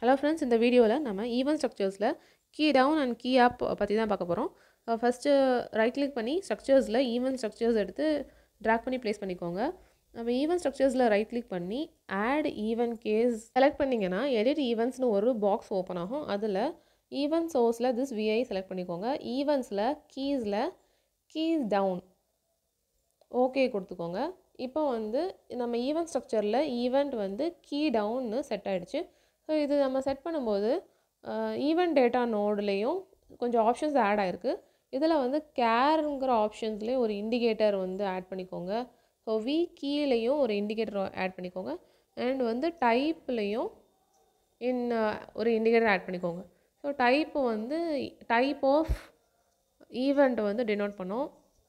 hello friends இந்த வீடியோவில் நம்ம ஈவன் ஸ்ட்ரக்சர்ஸில் key down and key up பற்றி தான் பார்க்க போகிறோம் ஃபஸ்ட்டு ரைட் கிளிக் பண்ணி ஸ்ட்ரக்சர்ஸில் ஈவன் ஸ்ட்ரக்சர்ஸ் எடுத்து ட்ராக் பண்ணி ப்ளேஸ் பண்ணிக்கோங்க நம்ம ஈவன் ஸ்ட்ரக்சர்ஸில் ரைட் கிளிக் பண்ணி ஆட் ஈவன் கேஸ் செலக்ட் பண்ணிங்கன்னா எடிட் ஈவெண்ட்ஸ்னு ஒரு பாக்ஸ் ஓப்பன் ஆகும் அதில் ஈவன் சோர்ஸில் திஸ் விஐ செலக்ட் பண்ணிக்கோங்க ஈவெண்ட்ஸில் கீஸில் கீஸ் டவுன் ஓகே கொடுத்துக்கோங்க இப்போ வந்து நம்ம ஈவெண்ட் ஸ்ட்ரக்சரில் ஈவெண்ட் வந்து கீ டவுன்னு செட் ஆகிடுச்சு ஸோ இது நம்ம செட் பண்ணும்போது ஈவெண்ட் டேட்டா நோடுலேயும் கொஞ்சம் ஆப்ஷன்ஸ் ஆட் ஆகிருக்கு இதில் வந்து கேருங்கிற ஆப்ஷன்ஸ்லேயும் ஒரு இண்டிகேட்டர் வந்து ஆட் பண்ணிக்கோங்க ஸோ வி கீழேயும் ஒரு இண்டிகேட்டர் ஆட் பண்ணிக்கோங்க அண்ட் வந்து டைப்லேயும் இன் ஒரு இண்டிகேட்டர் ஆட் பண்ணிக்கோங்க ஸோ டைப்பு வந்து டைப் ஆஃப் ஈவெண்ட் வந்து டினோட் பண்ணோம்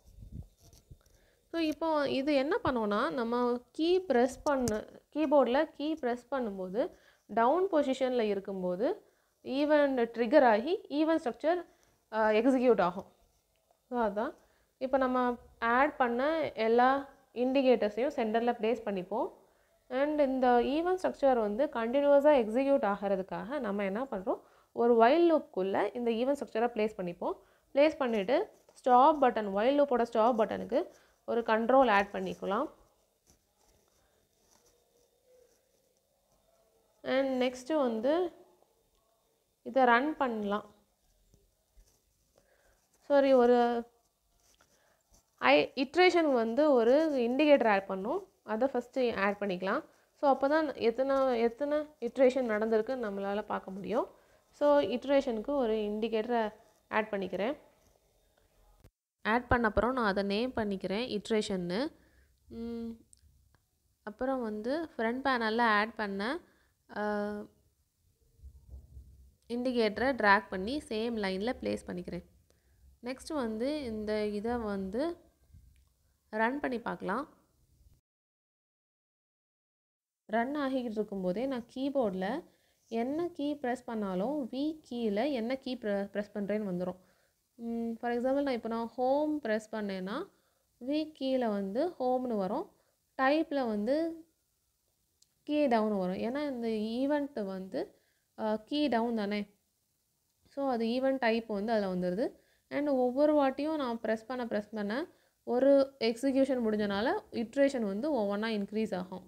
ஸோ இப்போ இது என்ன பண்ணோன்னா நம்ம கீ ப்ரெஸ் பண்ண கீபோர்டில் கீ ப்ரெஸ் பண்ணும்போது டவுன் பொசிஷனில் இருக்கும்போது ஈவெண்ட் ட்ரிகர் ஆகி ஈவெண்ட் ஸ்ட்ரக்சர் எக்ஸிக்யூட் ஆகும் ஸோ அதுதான் இப்போ நம்ம ஆட் பண்ண எல்லா இண்டிகேட்டர்ஸையும் சென்டரில் ப்ளேஸ் பண்ணிப்போம் அண்ட் இந்த ஈவெண்ட் ஸ்ட்ரக்சர் வந்து கண்டினியூஸாக எக்ஸிக்யூட் ஆகிறதுக்காக நம்ம என்ன பண்ணுறோம் ஒரு வைல் லூப்குள்ளே இந்த ஈவெண்ட் ஸ்ட்ரக்சரை ப்ளேஸ் பண்ணிப்போம் ப்ளேஸ் பண்ணிவிட்டு ஸ்டாப் பட்டன் வைல் லூப்போட ஸ்டாப் பட்டனுக்கு ஒரு கண்ட்ரோல் ஆட் பண்ணிக்கலாம் அண்ட் நெக்ஸ்ட்டு வந்து இதை ரன் பண்ணலாம் சாரி ஒரு ஐ இட்ரேஷன் வந்து ஒரு இண்டிகேட்டர் ஆட் பண்ணும் அதை ஃபஸ்ட்டு ஆட் பண்ணிக்கலாம் ஸோ அப்போ தான் எத்தனை எத்தனை இட்ரேஷன் நடந்திருக்குன்னு நம்மளால் பார்க்க முடியும் ஸோ இட்ரேஷனுக்கு ஒரு இண்டிகேட்டரை ஆட் பண்ணிக்கிறேன் ஆட் பண்ண அப்புறம் நான் அதை நேம் பண்ணிக்கிறேன் இட்ரேஷன்னு அப்புறம் வந்து ஃப்ரண்ட் பேனலில் ஆட் பண்ண இண்டிகேட்டரை ட்ராக் பண்ணி சேம் லைனில் ப்ளேஸ் பண்ணிக்கிறேன் நெக்ஸ்ட் வந்து இந்த இதை வந்து ரன் பண்ணி பார்க்கலாம் ரன் ஆகிக்கிட்டு இருக்கும்போதே நான் கீபோர்டில் என்ன கீ ப்ரெஸ் பண்ணாலும் வி கீயில் என்ன கீ ப்ரெ ப்ரெஸ் பண்ணுறேன்னு வந்துடும் ஃபார் எக்ஸாம்பிள் நான் இப்போ நான் ஹோம் ப்ரெஸ் பண்ணேன்னா வி கீழே வந்து ஹோம்னு வரும் டைப்பில் வந்து கீ டவுன் வரும் ஏன்னா இந்த ஈவெண்ட்டு வந்து கீ டவுன் தானே ஸோ அது ஈவெண்ட் டைப் வந்து அதில் வந்துடுது அண்ட் ஒவ்வொரு வாட்டியும் நான் ப்ரெஸ் பண்ண ப்ரெஸ் பண்ண ஒரு எக்ஸிக்யூஷன் முடிஞ்சனால இட்ரேஷன் வந்து ஒவ்வொன்றா இன்க்ரீஸ் ஆகும்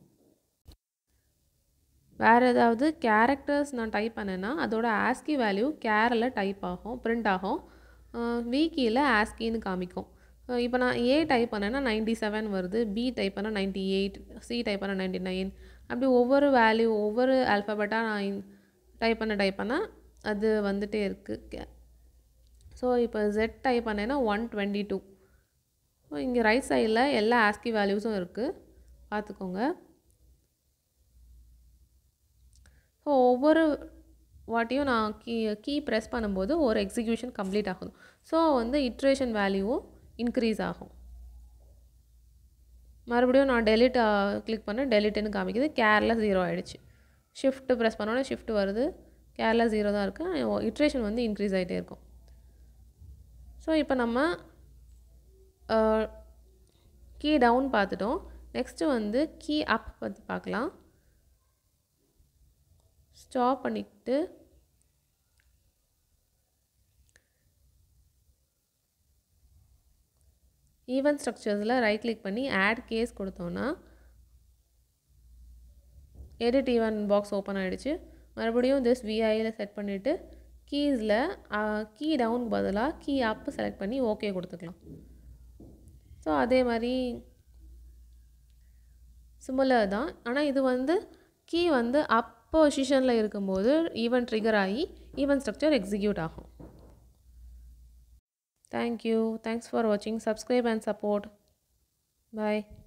வேறு ஏதாவது கேரக்டர்ஸ் நான் டைப் பண்ணேன்னா அதோட ஆஸ்கி வேல்யூ கேரில் டைப் ஆகும் பிரிண்ட் ஆகும் வீக்கியில் ஆஸ்கின்னு காமிக்கும் இப்போ நான் ஏ டைப் பண்ணேன்னா நைன்டி செவன் வருது பி டைப் பண்ணால் நைன்டி எயிட் சி டைப் பண்ணால் நைன்டி நைன் அப்படி ஒவ்வொரு வேல்யூ ஒவ்வொரு ஆல்ஃபபெட்டாக நான் டைப் பண்ண டைப் பண்ணால் அது வந்துகிட்டே இருக்குது ஸோ இப்போ ஜெட் டைப் பண்ணேன்னா ஒன் டுவெண்ட்டி டூ ஸோ இங்கே ரைட் சைடில் எல்லா ஆஸ்கி வேல்யூஸும் இருக்குது பார்த்துக்கோங்க ஸோ ஒவ்வொரு வாட்டியும் நான் கீ கீ ப்ரெஸ் பண்ணும்போது ஒரு எக்ஸிக்யூஷன் கம்ப்ளீட் ஆகும் ஸோ வந்து இட்ரேஷன் வேல்யூவும் இன்க்ரீஸ் ஆகும் மறுபடியும் நான் டெலிட் கிளிக் பண்ண டெலிட்டுன்னு காமிக்குது கேரில் ஜீரோ ஆகிடுச்சு ஷிஃப்ட்டு ப்ரெஸ் பண்ணோன்னே ஷிஃப்ட் வருது கேரில் ஜீரோ தான் இருக்குது இட்ரேஷன் வந்து இன்க்ரீஸ் ஆகிட்டே இருக்கும் ஸோ இப்போ நம்ம கீ டவுன் பார்த்துட்டோம் நெக்ஸ்ட்டு வந்து கீ அப் பற்றி பார்க்கலாம் ஸ்டாப் பண்ணிக்கிட்டு ஈவெண்ட் ஸ்ட்ரக்சர்ஸில் ரைட் கிளிக் பண்ணி ஆட் கேஸ் கொடுத்தோன்னா எடிட் ஈவெண்ட் பாக்ஸ் ஓப்பன் ஆகிடுச்சு மறுபடியும் திஸ் விஐயில் செட் பண்ணிவிட்டு கீஸில் கீ டவுன் பதிலாக கீ அப் செலக்ட் பண்ணி ஓகே கொடுத்துக்கலாம் ஸோ அதே மாதிரி சிமிலர் தான் ஆனால் இது வந்து கீ வந்து அப் பொசிஷனில் இருக்கும்போது ஈவெண்ட் ட்ரிகர் ஆகி ஈவெண்ட் ஸ்ட்ரக்சர் எக்ஸிக்யூட் ஆகும் தேங்க்யூ தேங்க்ஸ் ஃபார் வாட்சிங் சப்ஸ்கிரைப் அண்ட் சப்போர்ட் பாய்